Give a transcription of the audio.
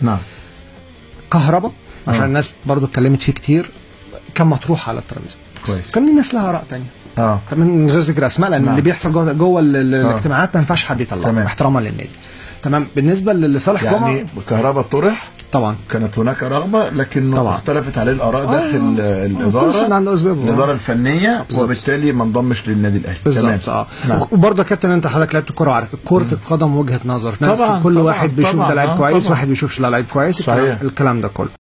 نعم كهرباء عشان آه. الناس برضو اتكلمت فيه كتير كان مطروح على الترابيزه بس كويس. كان الناس لها اراء تانية اه طبعا من غير ذكر اسماء لان نعم. اللي بيحصل جوه جوه ال- ال- آه. الاجتماعات ما ينفعش حد يطلعه تمام. احتراما للنادي تمام بالنسبه لصالح يعني جمعه كهرباء طرح طبعا كانت هناك رغبه لكنه طبعا. اختلفت عليه الاراء آه. داخل كل الاداره حد عنده اسبابه الاداره الفنيه بالظبط. وبالتالي ما انضمش للنادي الاهلي تمام بالظبط اه نعم. وبرضه يا كابتن انت حضرتك لعبت كوره وعارف كره القدم وجهه نظر ناس طبعاً، كل طبعاً، واحد بيشوف طبعاً، ده لعيب آه، كويس طبعاً. واحد بيشوفش ده لعيب كويس صحيح. الكلام ده كله